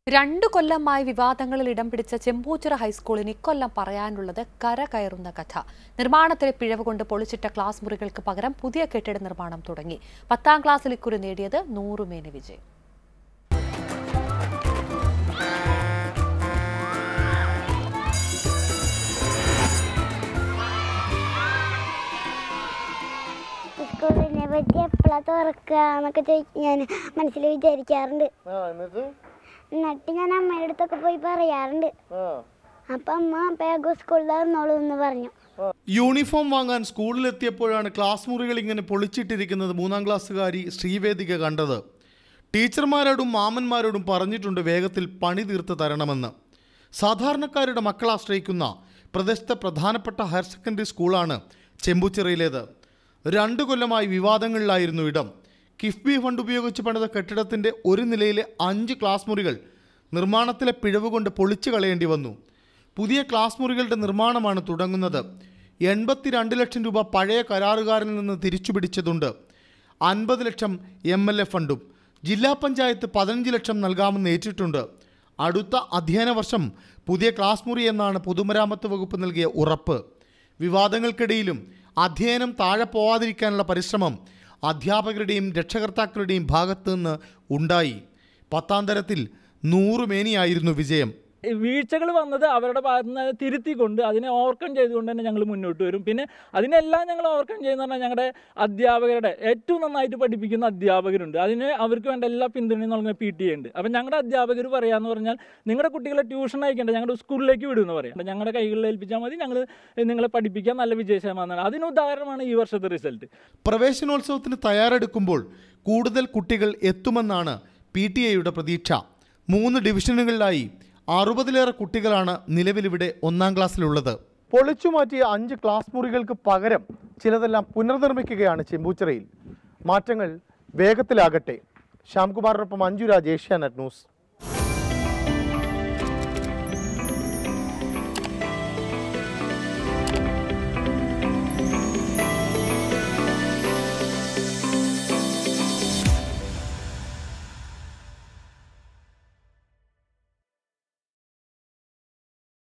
രണ്ടു കൊല്ലമായി വിവാദങ്ങളിൽ ഇടം പിടിച്ച ചെമ്പൂച്ചിറ ഹൈസ്കൂളിന് ഇക്കൊല്ലം പറയാനുള്ളത് കര കയറുന്ന കഥ നിർമ്മാണത്തിലെ പിഴവ് കൊണ്ട് പൊളിച്ചിട്ട ക്ലാസ് മുറികൾക്ക് പകരം പുതിയ കെട്ടിട നിർമ്മാണം തുടങ്ങി പത്താം ക്ലാസ്സിൽ ഇക്കുറി നേടിയത് നൂറുമേനി വിജയം സ്കൂളിനെ പറ്റി എപ്പോഴാ തുറക്കുക എന്നൊക്കെ ചോദിച്ച് ഞാൻ മനസ്സിൽ വിചാരിക്കാറുണ്ട് ആ എന്നിട്ട് എന്നിട്ട് ഞാൻ അമ്മയുടെ അടുത്തൊക്കെ പോയി പറയാറുണ്ട് ആ അപ്പം അമ്മ പേഗോ സ്കൂളിൽ തന്നോളൂ എന്ന് പറഞ്ഞു യൂണിഫോം വാങ്ങാൻ സ്കൂളിലെത്തിയപ്പോഴാണ് ക്ലാസ് മുറികൾ ഇങ്ങനെ പൊളിച്ചിട്ടിരിക്കുന്നത് മൂന്നാം ക്ലാസ്സുകാരി ശ്രീവേദിക കണ്ടത് ടീച്ചർമാരോടും മാമന്മാരോടും പറഞ്ഞിട്ടുണ്ട് വേഗത്തിൽ പണി തീർത്ത് തരണമെന്ന് സാധാരണക്കാരുടെ മക്കൾ ആശ്രയിക്കുന്ന പ്രദേശത്തെ പ്രധാനപ്പെട്ട ഹയർ സെക്കൻഡറി സ്കൂളാണ് ചെമ്പുച്ചിറയിലേത് രണ്ടു കൊല്ലമായി വിവാദങ്ങളിലായിരുന്നു ഇടം കിഫ്ബി ഫണ്ട് ഉപയോഗിച്ച് പണിത കെട്ടിടത്തിൻ്റെ ഒരു നിലയിലെ അഞ്ച് ക്ലാസ് മുറികൾ നിർമ്മാണത്തിലെ പിഴവ് കൊണ്ട് പൊളിച്ചു കളയേണ്ടി വന്നു പുതിയ ക്ലാസ് മുറികളുടെ നിർമ്മാണമാണ് തുടങ്ങുന്നത് എൺപത്തിരണ്ട് ലക്ഷം രൂപ പഴയ കരാറുകാരിൽ നിന്ന് തിരിച്ചു പിടിച്ചതുണ്ട് അൻപത് ലക്ഷം എം എൽ എ ഫണ്ടും ജില്ലാ പഞ്ചായത്ത് പതിനഞ്ച് ലക്ഷം നൽകാമെന്ന് ഏറ്റിട്ടുണ്ട് അടുത്ത അധ്യയന വർഷം പുതിയ ക്ലാസ് മുറി എന്നാണ് പൊതുമരാമത്ത് വകുപ്പ് നൽകിയ ഉറപ്പ് വിവാദങ്ങൾക്കിടയിലും അധ്യയനം താഴെ പോവാതിരിക്കാനുള്ള പരിശ്രമം അധ്യാപകരുടെയും രക്ഷകർത്താക്കളുടെയും ഭാഗത്തു നിന്ന് ഉണ്ടായി പത്താം തരത്തിൽ നൂറുമേനിയായിരുന്നു വിജയം വീഴ്ചകൾ വന്നത് അവരുടെ ഭാഗത്ത് നിന്ന് തിരുത്തിക്കൊണ്ട് അതിനെ ഓവർകം ചെയ്തുകൊണ്ട് തന്നെ ഞങ്ങൾ മുന്നോട്ട് വരും പിന്നെ അതിനെല്ലാം ഞങ്ങൾ ഓവർകം ചെയ്യുന്ന പറഞ്ഞാൽ ഞങ്ങളുടെ അധ്യാപകരുടെ ഏറ്റവും നന്നായിട്ട് പഠിപ്പിക്കുന്ന അധ്യാപകരുണ്ട് അതിന് അവർക്ക് വേണ്ട എല്ലാ പിന്തുണയും നൽകുന്ന പി ടി ഉണ്ട് അപ്പം ഞങ്ങളുടെ അധ്യാപകർ പറയാന്ന് പറഞ്ഞാൽ നിങ്ങളുടെ കുട്ടികളെ ട്യൂഷൻ അയക്കേണ്ട ഞങ്ങളുടെ സ്കൂളിലേക്ക് വിടുമെന്ന് പറയാം ഞങ്ങളുടെ കൈകളിൽ ഏൽപ്പിച്ചാൽ മതി ഞങ്ങൾ നിങ്ങളെ പഠിപ്പിക്കാൻ നല്ല വിജയ ശതമാനമാണ് അതിന് ഉദാഹരണമാണ് ഈ വർഷത്തെ റിസൾട്ട് പ്രവേശനോത്സവത്തിന് തയ്യാറെടുക്കുമ്പോൾ കൂടുതൽ കുട്ടികൾ എത്തുമെന്നാണ് പി ടി എയുടെ പ്രതീക്ഷ മൂന്ന് ഡിവിഷനുകളിലായി അറുപതിലേറെ കുട്ടികളാണ് നിലവിലിവിടെ ഒന്നാം ക്ലാസ്സിലുള്ളത് പൊളിച്ചു മാറ്റിയ അഞ്ച് ക്ലാസ് മുറികൾക്ക് പകരം ചിലതെല്ലാം പുനർനിർമ്മിക്കുകയാണ് ചെമ്പൂച്ചിറയിൽ മാറ്റങ്ങൾ വേഗത്തിലാകട്ടെ ശ്യാംകുമാറിനൊപ്പം അഞ്ജുരാജ് ഏഷ്യാനെറ്റ് ന്യൂസ്